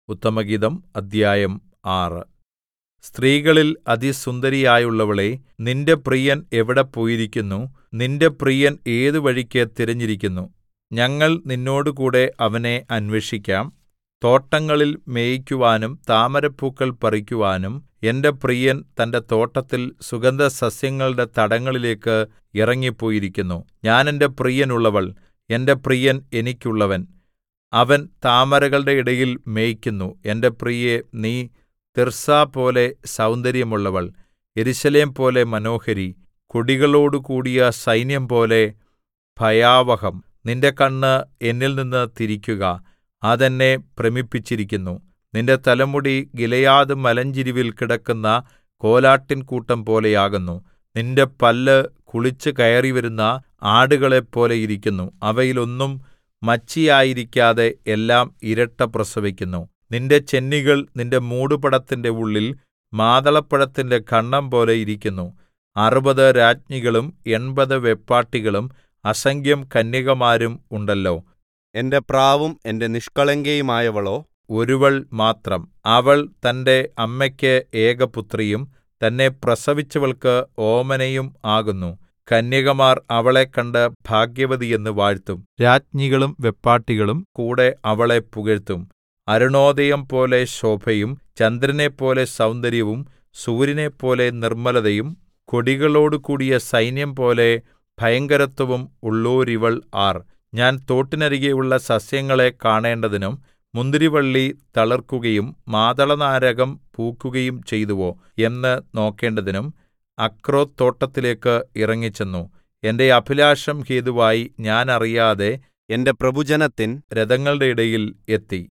ഉത്തമഗീതം അദ്ധ്യായം ആറ് സ്ത്രീകളിൽ അതിസുന്ദരിയായുള്ളവളേ നിന്റെ പ്രിയൻ എവിടെ പോയിരിക്കുന്നു നിന്റെ പ്രിയൻ ഏതു വഴിക്ക് തിരഞ്ഞിരിക്കുന്നു ഞങ്ങൾ നിന്നോടുകൂടെ അവനെ അന്വേഷിക്കാം തോട്ടങ്ങളിൽ മേയിക്കുവാനും താമരപ്പൂക്കൾ പറിക്കുവാനും എന്റെ പ്രിയൻ തന്റെ തോട്ടത്തിൽ സുഗന്ധസസ്യങ്ങളുടെ തടങ്ങളിലേക്ക് ഇറങ്ങിപ്പോയിരിക്കുന്നു ഞാൻ എന്റെ പ്രിയനുള്ളവൾ എന്റെ പ്രിയൻ എനിക്കുള്ളവൻ അവൻ താമരകളുടെ ഇടയിൽ മേയ്ക്കുന്നു എന്റെ പ്രിയേ നീ തിർസ്സാപോലെ സൗന്ദര്യമുള്ളവൾ യെരൂശലേംപോലെ മനോഹരി കൊടികളോടുകൂടിയ സൈന്യംപോലെ ഭയാവഹം നിന്റെ കണ്ണ് എന്നിൽനിന്ന് തിരിക്കുക അത് എന്നെ ഭ്രമിപ്പിച്ചിരിക്കുന്നു നിന്റെ തലമുടി ഗിലെയാദ് മലഞ്ചരിവിൽ കിടക്കുന്ന കോലാട്ടിൻകൂട്ടം പോലെയാകുന്നു നിന്റെ പല്ല് കുളിച്ച് കയറിവരുന്ന ആടുകളെപ്പോലെ ഇരിക്കുന്നു അവയിൽ ഒന്നും മച്ചിയായിരിക്കാതെ എല്ലാം ഇരട്ട പ്രസവിക്കുന്നു നിന്റെ ചെന്നികൾ നിന്റെ മൂടുപടത്തിന്റെ ഉള്ളിൽ മാതളപ്പഴത്തിന്റെ ഖണ്ഡംപോലെ ഇരിക്കുന്നു അറുപത് രാജ്ഞികളും എൺപത് വെപ്പാട്ടികളും അസംഖ്യം കന്യകമാരും ഉണ്ടല്ലോ എന്റെ പ്രാവും എന്റെ നിഷ്കളങ്കയുമായവളോ ഒരുവൾ മാത്രം അവൾ തന്റെ അമ്മയ്ക്ക് ഏകപുത്രിയും തന്നെ പ്രസവിച്ചവൾക്ക് ഓമനയും ആകുന്നു കന്യകമാർ അവളെ കണ്ട് ഭാഗ്യവതി എന്ന് വാഴ്ത്തും രാജ്ഞികളും വെപ്പാട്ടികളും കൂടെ അവളെ പുകഴ്ത്തും അരുണോദയം പോലെ ശോഭയും ചന്ദ്രനെപ്പോലെ സൗന്ദര്യവും സൂര്യനെപ്പോലെ നിർമ്മലതയും കൊടികളോടുകൂടിയ സൈന്യം പോലെ ഭയങ്കരത്വവും ഉള്ളോരിവൾ ആർ ഞാൻ തോട്ടിനരികെയുള്ള സസ്യങ്ങളെ കാണേണ്ടതിനും മുന്തിരിവള്ളി തളിർക്കുകയും മാതളനാരകം പൂക്കുകയും ചെയ്തുവോ എന്ന് നോക്കേണ്ടതിനും അക്രോത്ത് തോട്ടത്തിലേക്ക് ഇറങ്ങിച്ചെന്നു എന്റെ അഭിലാഷം ഹേതുവായി ഞാൻ അറിയാതെ എന്റെ പ്രഭുജനത്തിൻ രഥങ്ങളുടെ ഇടയിൽ എത്തി